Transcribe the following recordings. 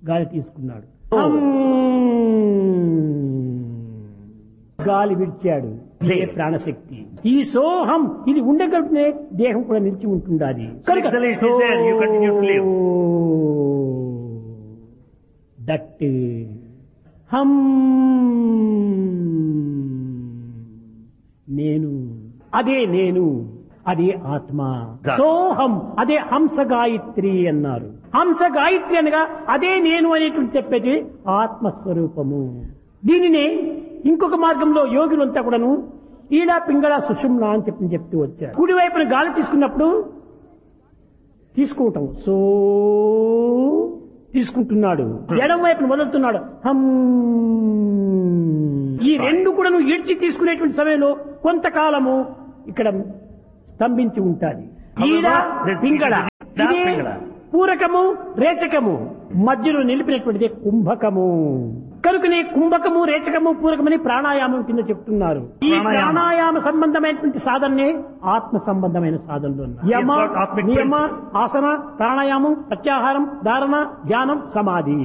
గాలి తీసుకున్నాడు Oh. హమ్. గాలి విడిచాడు ఇదే ప్రాణశక్తి ఈ సోహం ఇది ఉండగలిగితే దేహం కూడా నిలిచి ఉంటుండాలి కనుక Excellence is there, you continue to live. That hmm నేను అదే నేను అదే ఆత్మ That. సోహం అదే హంస గాయత్రి అన్నారు హంస గాయత్రి అనగా అదే నేను అనేటువంటి చెప్పేది ఆత్మస్వరూపము దీనినే ఇంకొక మార్గంలో యోగులంతా కూడాను ఈడా పింగళ సుషుమ్న అని చెప్పి చెప్తూ వచ్చారు కుడి వైపున గాలి తీసుకున్నప్పుడు తీసుకుంటాం సో తీసుకుంటున్నాడు ఎడం వైపున వదులుతున్నాడు హమ్ ఈ రెండు కూడా నువ్వు ఇడ్చి తీసుకునేటువంటి సమయంలో కొంతకాలము ఇక్కడ స్తంభించి ఉంటాది ఈడ పింగళ ఇదే పూరకము రేచకము మధ్యలో నిలిపినటువంటిది కుంభకము కనుకనే కుంభకము రేచకము పూరకమని ప్రాణాయామం కింద చెప్తున్నారు ఈ ప్రాణాయామం. ప్రాణాయామ సంబంధమైనటువంటి సాధననే ఆత్మ సంబంధమైన సాధనలు ఉన్నాయి. యమ It's got atmic నియమ principle. ఆసన ప్రాణాయామం ప్రత్యాహారం ధారణ ధ్యానం సమాధి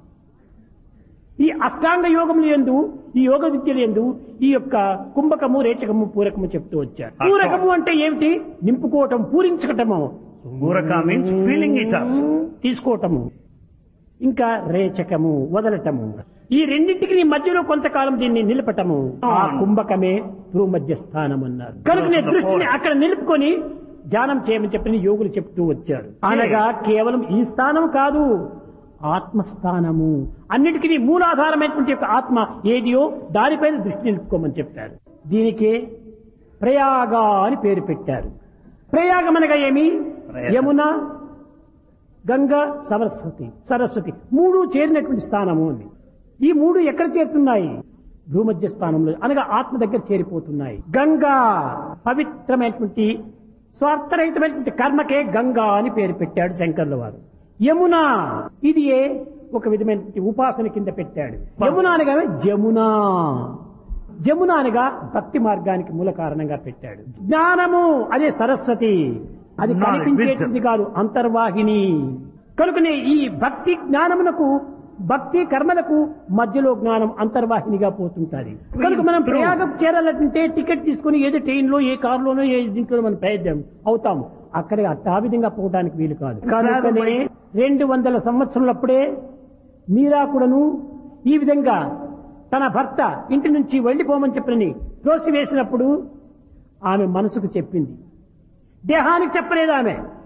ఈ అష్టాంగ యోగములు ఎందు ఈ యోగ విద్యలు ఎందు ఈ యొక్క కుంభకము రేచకము పూరకము చెప్తూ వచ్చారు అర్థం. పూరకము అంటే ఏమిటి నింపుకోవటం పూరించటము Puraka means filling it up. తీసుకోవటము ఇంకా రేచకము వదలటము ఈ రెండింటికి నీ మధ్యలో కొంతకాలం దీన్ని నిలపటము ఆ కుంభకమే భూమధ్య స్థానం అన్నారు కనుక నీ దృష్టిని అక్కడ నిలుపుకొని ధ్యానం చేయమని చెప్పని యోగులు చెప్తూ వచ్చాడు అనగా కేవలం ఈ స్థానం కాదు ఆత్మస్థానము అన్నిటికీ మూలాధారమైనటువంటి యొక్క ఆత్మ ఏదియో దానిపైన దృష్టి నిలుపుకోమని చెప్పారు దీనికే ప్రయాగ అని పేరు పెట్టారు ప్రయాగం అనగా ఏమి ప్రయాగం. యమున గంగా సరస్వతి సరస్వతి మూడు చేరినటువంటి స్థానము అని ఈ మూడు ఎక్కడ చేరుతున్నాయి భూమధ్య స్థానంలో అనగా ఆత్మ దగ్గర చేరిపోతున్నాయి గంగా పవిత్రమైనటువంటి స్వార్థరహితమైనటువంటి కర్మకే గంగా అని పేరు పెట్టాడు శంకర్ల వారు యమున ఇది ఏ ఒక విధమైనటువంటి ఉపాసన కింద పెట్టాడు యమున అనగా జమున జమున అనగా భక్తి మార్గానికి మూల కారణంగా పెట్టాడు జ్ఞానము అదే సరస్వతి అది Knowledge, కనిపించేటువంటి కాదు అంతర్వాహిని కనుకనే ఈ భక్తి జ్ఞానమునకు భక్తి కర్మలకు మధ్యలో జ్ఞానం అంతర్వాహినిగా పోతుంటాది కనుక మనం True. ప్రయాగం చేరాలంటే టికెట్ తీసుకుని ఏదో ట్రైన్ లో ఏ కారులోనో ఏ దీంట్లో మనం ప్రయత్నం అవుతాం అక్కడ అట్ట ఆ విధంగా పోవడానికి వీలు కాదు కనుకనే రెండు వందల సంవత్సరాలప్పుడే మీరా కూడాను ఈ విధంగా తన భర్త ఇంటి నుంచి వెళ్ళిపోమని చెప్పని త్రోసివేసినప్పుడు ఆమె మనసుకు చెప్పింది దేహానికి చెప్పలేదు ఆమె